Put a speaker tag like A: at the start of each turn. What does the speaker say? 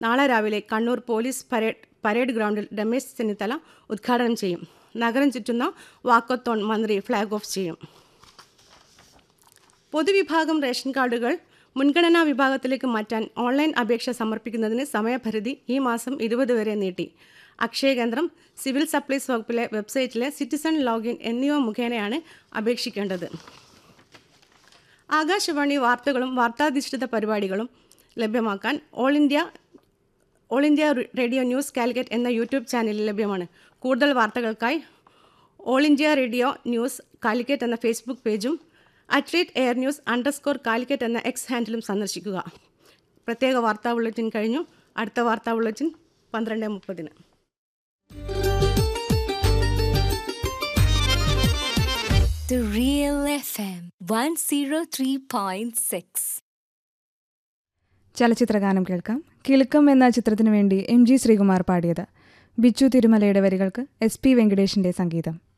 A: നാളെ രാവിലെ Kannur police parade parade ഗ്രൗണ്ടിൽ രമേശ് ചെന്നിത്തല ഉദ്ഘാടനം ചെയ്യും നഗരം ചുറ്റുന്ന വാക്കത്തോൺ മന്ത്രി ഫ്ളാഗ് ഓഫ് ചെയ്യും പൊതുവിഭാഗം റേഷൻ കാർഡുകൾ മുൻഗണനാ വിഭാഗത്തിലേക്ക് മാറ്റാൻ ഓൺലൈൻ അപേക്ഷ സമർപ്പിക്കുന്നതിന് സമയപരിധി ഈ മാസം ഇരുപത് വരെ നീട്ടി അക്ഷയ കേന്ദ്രം സിവിൽ സപ്ലൈസ് വകുപ്പിലെ വെബ്സൈറ്റിലെ സിറ്റിസൺ ലോഗിൻ എന്നിവ മുഖേനയാണ് അപേക്ഷിക്കേണ്ടത് ആകാശവാണി വാർത്തകളും വാർത്താധിഷ്ഠിത പരിപാടികളും ലഭ്യമാക്കാൻ All India All India Radio News Calicut എന്ന യൂട്യൂബ് ചാനലിൽ ലഭ്യമാണ് കൂടുതൽ വാർത്തകൾക്കായി All India Radio News Calicut എന്ന ഫേസ്ബുക്ക് പേജും at the rate air news underscore Calicut എന്ന എക്സ് ഹാൻഡിലും സന്ദർശിക്കുക പ്രത്യേക വാർത്താ ബുള്ളറ്റിൻ കഴിഞ്ഞു അടുത്ത വാർത്താ ബുള്ളറ്റിൻ പന്ത്രണ്ട് മുപ്പതിന്
B: The Real FM 103.6.
C: ചലച്ചിത്രഗാനം കേൾക്കാം കിളുക്കം എന്ന ചിത്രത്തിനു വേണ്ടി എം ജി ശ്രീകുമാർ പാടിയത് ബിച്ചു തിരുമലയുടെ വരികൾക്ക് എസ് പി വെങ്കടേഷിന്റെ സംഗീതം